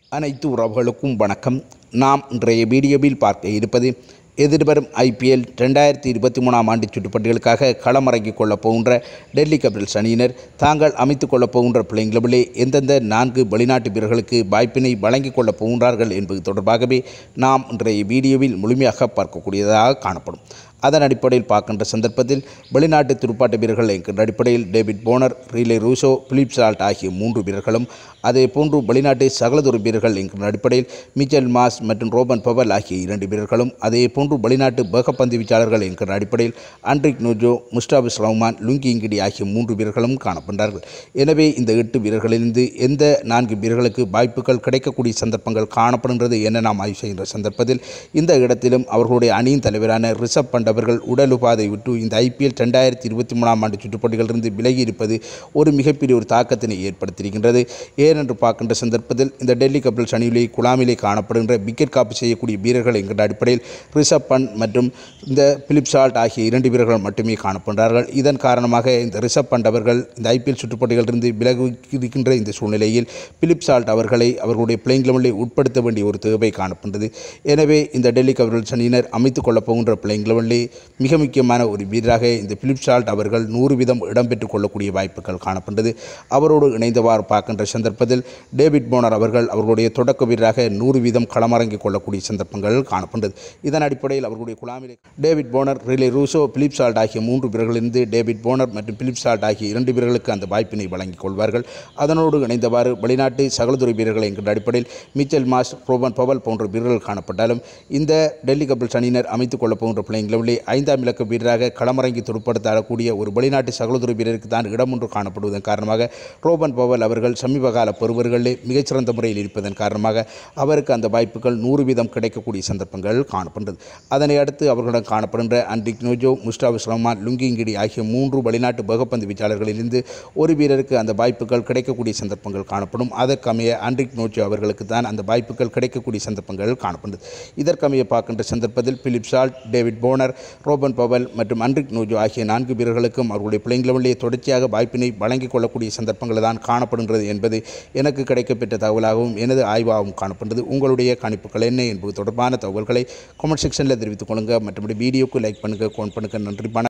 அனைத்து உறவுகளுக்கும் வணக்கம் நாம் இன்றைய வீடியோவில் பார்க்க இருப்பது எதிர்வரும் ஐபிஎல் ரெண்டாயிரத்தி இருபத்தி மூணாம் ஆண்டு சுற்றுப்பட்டிகளுக்காக களமிறங்கிக் கொள்ளப் போகின்ற டெல்லி கேபிட்டல்ஸ் அணியினர் தாங்கள் அமைத்துக் கொள்ளப் போகின்ற பிளேயிங் லெவலிலே எந்தெந்த நான்கு வெளிநாட்டு வீரர்களுக்கு வாய்ப்பினை வழங்கிக் கொள்ளப் போகின்றார்கள் என்பது தொடர்பாகவே நாம் இன்றைய வீடியோவில் முழுமையாக பார்க்கக்கூடியதாக காணப்படும் அதன் அடிப்படையில் பார்க்கின்ற சந்தர்ப்பத்தில் வெளிநாட்டு துடுப்பாட்ட வீரர்கள் என்கின்ற அடிப்படையில் David Bonner Rilee Rossouw Philip Salt ஆகிய மூன்று வீரர்களும் அதே போன்று வெளிநாட்டு சகலதொரு வீரர்கள் என்கின்ற அடிப்படையில் மிச்சல் மாஸ் மற்றும் ரோபன் பவல் ஆகிய இரண்டு வீரர்களும் அதே போன்று வெளிநாட்டு வேகப்பந்து வீச்சாளர்கள் என்கின்ற அடிப்படையில் Anrich Nortje Mustafizur Rahman Lungi Ngidi ஆகிய மூன்று வீரர்களும் காணப்படுகிறார்கள் எனவே இந்த எட்டு வீரர்களிலிருந்து எந்த நான்கு வீரர்களுக்கு வாய்ப்புகள் கிடைக்கக்கூடிய சந்தர்ப்பங்கள் காணப்படுகின்றது என நாம் ஆய்வு செய்கின்ற சந்தர்ப்பத்தில் இந்த இடத்திலும் அவர்களுடைய அணியின் தலைவரான ரிஷப் பண்ட் அவர்கள் உடல் உபாதை விட்டு இந்த ஐபிஎல் ரெண்டாயிரத்தி இருபத்தி மூணாம் ஆண்டு சுற்றுப்போட்டிகளிலிருந்து விலகி இருப்பது ஒரு மிகப்பெரிய ஒரு தாக்கத்தினை ஏற்படுத்தியிருக்கின்றது ஏனென்று பார்க்கின்ற சந்தர்ப்பத்தில் இந்த டெல்லி கபில்ஸ் அணியிலே குழாமிலே காணப்படுகின்ற விக்கெட் காப்பு செய்யக்கூடிய வீரர்கள் என்கின்ற அடிப்படையில் ரிஷப் பண்ட் மற்றும் இந்த பிலிப் சால்ட் ஆகிய இரண்டு வீரர்கள் மட்டுமே காணப்படுகிறார்கள் இதன் காரணமாக இந்த ரிஷப் பண்ட் அவர்கள் இந்த ஐபிஎல் சுற்றுப்போட்டிகளிலிருந்து விலகி இருக்கின்ற இந்த சூழ்நிலையில் பிலிப் சால்ட் அவர்களை அவர்களுடைய பிளேயிங் லெவலில் உட்படுத்த வேண்டிய ஒரு தேவை காணப்படுகிறது எனவே இந்த டெல்லி கபில்ஸ் அணியினர் அமைத்துக் கொள்ளப் போகின்ற பிளேயிங் லெவலில் மிக முக்கியமான ஒரு வீரராக இந்த பிலிப் சால்ட் அவர்கள் நூறு வீதம் இடம்பெற்றுக் கொள்ளக்கூடிய வாய்ப்புகள் காணப்படுகிறது அவரோடு இணைந்தவாறு பார்க்கின்ற சந்தர்ப்பத்தில் டேவிட் போனர் அவர்கள் அவர்களுடைய தொடக்க வீரராக நூறு வீதம் களமிறங்கிக் கொள்ளக்கூடிய சந்தர்ப்பங்கள் காணப்படுகிறது இதன் அடிப்படையில் அவர்களுடைய குழாமிலே David Bonner Rilee Rossouw Philip Salt ஆகிய மூன்று வீரர்களிலிருந்து டேவிட் போனர் மற்றும் பிலிப் சால்ட் ஆகிய இரண்டு வீரர்களுக்கு அந்த வாய்ப்பினை வழங்கிக் கொள்வார்கள் அதனோடு இணைந்தவாறு வெளிநாட்டு சகலதுறை வீரர்கள் என்கின்ற அடிப்படையில் மிச்சல் மாஸ் ரோபன் பவல் போன்ற வீரர்கள் காணப்பட்டாலும் இந்த டெல்லி கபில்ஸ் அணியினர் அமைத்துக் கொள்ளப் போகின்ற பிளேயிங் லெவலில் ஐந்தாம் இலக்க வீரராக களமிறங்கி துடுப்படுத்த ஆடக்கூடிய ஒரு வெளிநாட்டு சகலதுறை வீரருக்கு தான் இடம் ஒன்று காணப்படுவதன் காரணமாக ரோபன் பவல் அவர்கள் சமீப கால பெறுவர்களிலே மிகச்சிறந்த முறையில் இருப்பதன் காரணமாக அவருக்கு அந்த வாய்ப்புகள் நூறு வீதம் கிடைக்கக்கூடிய சந்தர்ப்பங்கள் காணப்படுகிறது அதனை அடுத்து அவர்களிடம் காணப்படுகின்ற அன்ரிக் நோஜோ முஸ்டாபிஸ் ரஹ்மான் லுங்கிங்கிடி ஆகிய மூன்று வெளிநாட்டு வேகப்பந்து வீச்சாளர்களிலிருந்து ஒரு வீரருக்கு அந்த வாய்ப்புகள் கிடைக்கக்கூடிய சந்தர்ப்பங்கள் காணப்படும் அதற்கமைய அன்ரிக் நோஜோ அவர்களுக்கு தான் அந்த வாய்ப்புகள் கிடைக்கக்கூடிய சந்தர்ப்பங்கள் காணப்படுகிறது இதற்கமைய பார்க்கின்ற சந்தர்ப்பத்தில் Philip Salt David Bonner Rovman Powell மற்றும் அன்ரிக் நோஜோ ஆகிய நான்கு வீரர்களுக்கும் அவர்களுடைய பிளேயிங் லெவலிலே தொடர்ச்சியாக வாய்ப்பினை வழங்கிக் கொள்ளக்கூடிய சந்தர்ப்பங்கள் தான் காணப்படுகிறது என்பது எனக்கு கிடைக்கப்பெற்ற தகவலாகவும் எனது ஆய்வாகவும் காணப்படுகிறது உங்களுடைய கணிப்புகள் என்ன என்பது தொடர்பான தகவல்களை கமெண்ட் செக்ஷனில் தெரிவித்துக் கொள்ளுங்கள் மற்றபடி வீடியோக்கு லைக் பண்ணுங்கள் கோன் பண்ணுங்கள் நன்றி